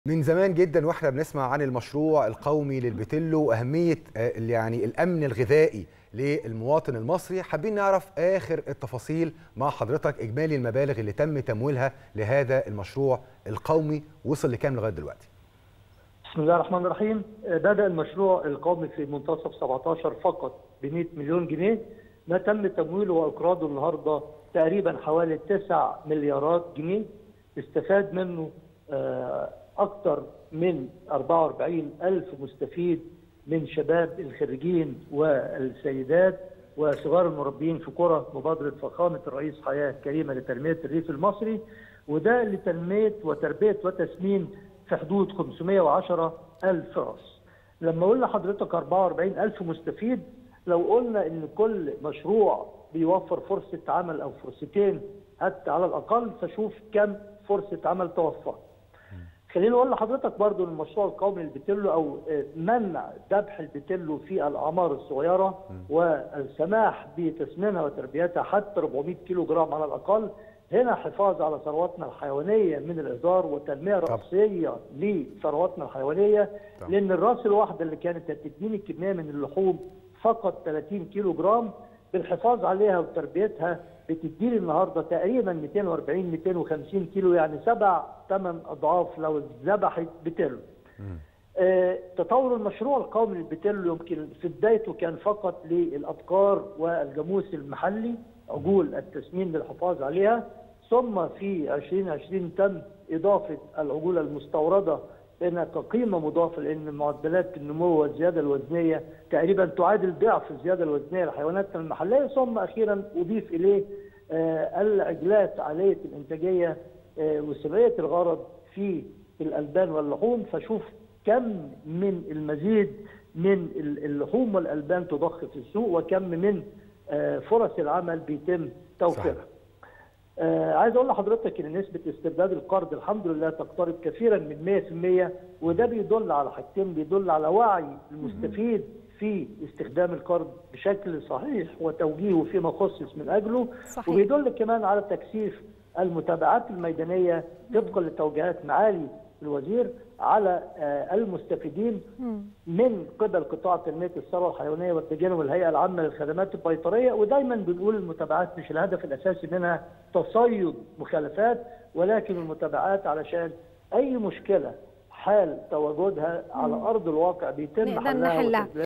من زمان جدا واحنا بنسمع عن المشروع القومي للبتلو واهميه آه، يعني الامن الغذائي للمواطن المصري حابين نعرف اخر التفاصيل مع حضرتك اجمالي المبالغ اللي تم تمويلها لهذا المشروع القومي وصل لكام لغايه دلوقتي بسم الله الرحمن الرحيم بدأ المشروع القومي في منتصف 17 فقط ب 100 مليون جنيه ما تم تمويله وإقراضه النهارده تقريبا حوالي 9 مليارات جنيه استفاد منه آه، أكثر من 44 ألف مستفيد من شباب الخريجين والسيدات وصغار المربيين في قرى مبادرة فخامة الرئيس حياة كريمة لتنمية الريف المصري وده لتنمية وتربية وتسمين في حدود 510 ألف راس لما أقول لحضرتك 44 ألف مستفيد لو قلنا إن كل مشروع بيوفر فرصة عمل أو فرصتين حتى على الأقل فشوف كم فرصة عمل توفر خليني اقول لحضرتك برضو ان المشروع القومي للبتلو او آه، منع ذبح البتلو في الاعمار الصغيره والسماح بتسمينها وتربيتها حتى 400 كيلو جرام على الاقل هنا حفاظ على ثرواتنا الحيوانيه من الاهدار وتنميه راسيه لثرواتنا الحيوانيه طبعا. لان الراس الواحده اللي كانت هتديني كميه من اللحوم فقط 30 كيلو جرام بالحفاظ عليها وتربيتها بتديني النهارده تقريبا 240 250 كيلو يعني سبع ثمان اضعاف لو اتذبحت بتلو. آه، تطور المشروع القومي للبتلو يمكن في بدايته كان فقط للابقار والجاموس المحلي عجول التسمين للحفاظ عليها ثم في 2020 تم اضافه العجول المستورده هنا كقيمه مضافه لان معدلات النمو والزياده الوزنيه تقريبا تعادل ضعف الزياده الوزنيه لحيواناتنا المحليه ثم اخيرا اضيف اليه آه، العجلات عاليه الانتاجيه آه، وسبعيه الغرض في الالبان واللحوم فشوف كم من المزيد من اللحوم والالبان تضخ في السوق وكم من آه، فرص العمل بيتم توفيرها. آه عايز اقول لحضرتك ان نسبه استرداد القرض الحمد لله تقترب كثيرا من 100% وده بيدل على حاجتين بيدل على وعي المستفيد في استخدام القرض بشكل صحيح وتوجيهه فيما خصص من اجله صحيح. وبيدل كمان على تكثيف المتابعات الميدانيه طبقا لتوجيهات معالي الوزير على آه، المستفيدين من قبل قطاع تنميه الثروه الحيوانيه والتجارب والهيئه العامه للخدمات البيطريه ودايما بنقول المتابعات مش الهدف الاساسي منها تصيد مخالفات ولكن المتابعات علشان اي مشكله حال تواجدها على ارض الواقع بيتم نقدر حلها نحلها. وتدبيرها